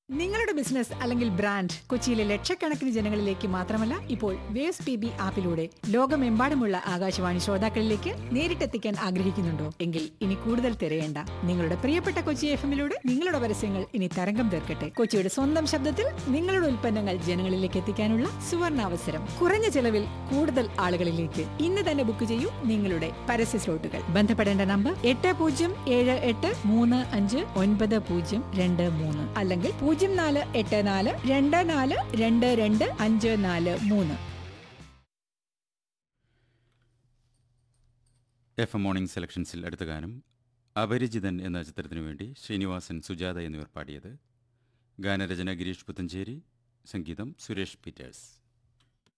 നിങ്ങളുടെ ബിസിനസ് അല്ലെങ്കിൽ ബ്രാൻഡ് കൊച്ചിയിലെ ലക്ഷക്കണക്കിന് ജനങ്ങളിലേക്ക് മാത്രമല്ല ഇപ്പോൾ വേവ്സ് പി ബി ആപ്പിലൂടെ ലോകമെമ്പാടുമുള്ള ആകാശവാണി ശ്രോതാക്കളിലേക്ക് നേരിട്ടെത്തിക്കാൻ ആഗ്രഹിക്കുന്നുണ്ടോ എങ്കിൽ ഇനി കൂടുതൽ തിരയേണ്ട നിങ്ങളുടെ പ്രിയപ്പെട്ട കൊച്ചി എഫ് എമ്മിലൂടെ നിങ്ങളുടെ പരസ്യങ്ങൾ ഇനി തരംഗം തീർക്കട്ടെ കൊച്ചിയുടെ സ്വന്തം ശബ്ദത്തിൽ നിങ്ങളുടെ ഉൽപ്പന്നങ്ങൾ ജനങ്ങളിലേക്ക് എത്തിക്കാനുള്ള സുവർണ അവസരം കുറഞ്ഞ ചെലവിൽ കൂടുതൽ ആളുകളിലേക്ക് ഇന്ന് തന്നെ ബുക്ക് ചെയ്യൂ നിങ്ങളുടെ പരസ്യ സ്ലോട്ടുകൾ ബന്ധപ്പെടേണ്ട നമ്പർ എട്ട് പൂജ്യം ഏഴ് എട്ട് മൂന്ന് അഞ്ച് ഒൻപത് പൂജ്യം രണ്ട് മൂന്ന് അല്ലെങ്കിൽ പൂജ്യം നാല് എട്ട് നാല് രണ്ട് നാല് രണ്ട് രണ്ട് അഞ്ച് നാല് മൂന്ന് എഫ് എം മോർണിംഗ് സെലക്ഷൻസിൽ അടുത്ത ഗാനം അപരിചിതൻ എന്ന ചിത്രത്തിനു വേണ്ടി ശ്രീനിവാസൻ സുജാത എന്നിവർ പാടിയത് ഗാനരചന ഗിരീഷ് പുത്തഞ്ചേരി സംഗീതം സുരേഷ് പീറ്റേഴ്സ്